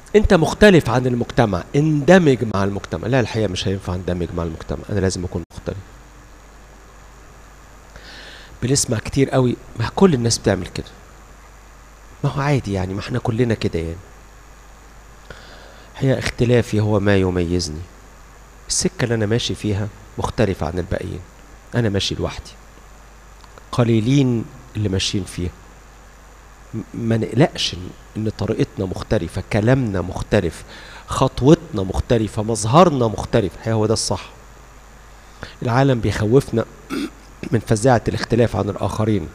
انت مختلف عن المجتمع اندمج مع المجتمع لا الحقيقه مش هينفع اندمج مع المجتمع انا لازم اكون مختلف بنسمع كتير قوي ما كل الناس بتعمل كده ما هو عادي يعني ما احنا كلنا كده يعني هي اختلافي هو ما يميزني السكة اللي أنا ماشي فيها مختلفة عن الباقيين أنا ماشي لوحدي قليلين اللي ماشيين فيها م- ما نقلقش إن- إن طريقتنا مختلفة كلامنا مختلف خطوتنا مختلفة مظهرنا مختلف هي هو ده الصح العالم بيخوفنا من فزاعة الاختلاف عن الآخرين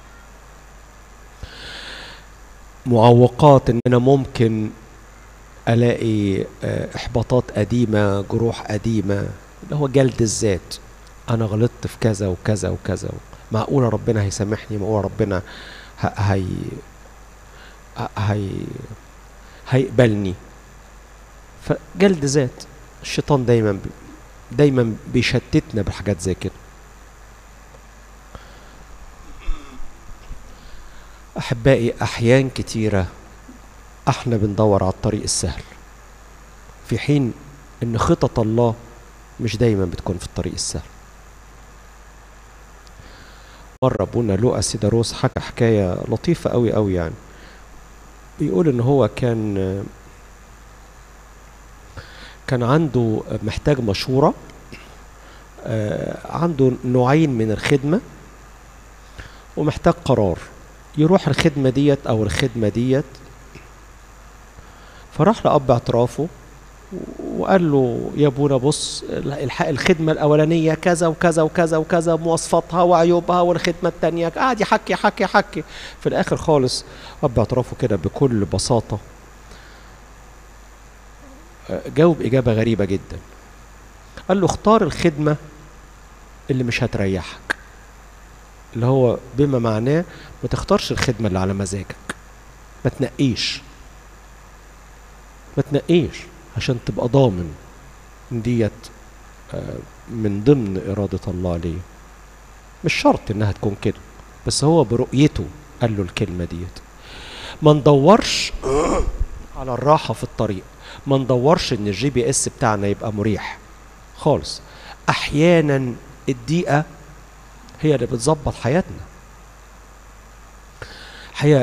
معوقات إن أنا ممكن الاقي آه، احباطات قديمه جروح قديمه اللي هو جلد الذات انا غلطت في كذا وكذا وكذا معقوله ربنا هيسامحني معقوله ربنا ه- هي ه- هي هيقبلني فجلد ذات الشيطان دايما بي- دايما بيشتتنا بحاجات زي كده احبائي احيان كتيره احنا بندور على الطريق السهل في حين ان خطط الله مش دايما بتكون في الطريق السهل مرة ابونا لوقا سيداروس حكى حكاية لطيفة قوي قوي يعني بيقول ان هو كان كان عنده محتاج مشورة آه، عنده نوعين من الخدمة ومحتاج قرار يروح الخدمة ديت أو الخدمة ديت فراح لأب اعترافه وقال له يا ابونا بص الح- الخدمة الأولانية كذا وكذا وكذا وكذا مواصفاتها وعيوبها والخدمة التانية قعد يحكي يحكي يحكي في الآخر خالص أب اعترافه كده بكل بساطة آه، جاوب إجابة غريبة جدا قال له اختار الخدمة اللي مش هتريحك اللي هو بما معناه ما تختارش الخدمة اللي على مزاجك ما تنقيش ما تنقيش عشان تبقى ضامن ان ديت آه، من ضمن إرادة الله ليه مش شرط انها تكون كده بس هو برؤيته قال له الكلمة ديت ما ندورش على الراحة في الطريق ما ندورش ان الجي بي اس بتاعنا يبقى مريح خالص احيانا الدقيقة هي اللي بتظبط حياتنا حياة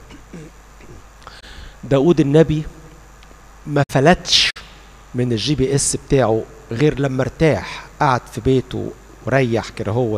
داود النبي ما فلتش من الجي بي اس بتاعه غير لما ارتاح قعد في بيته وريح كده هو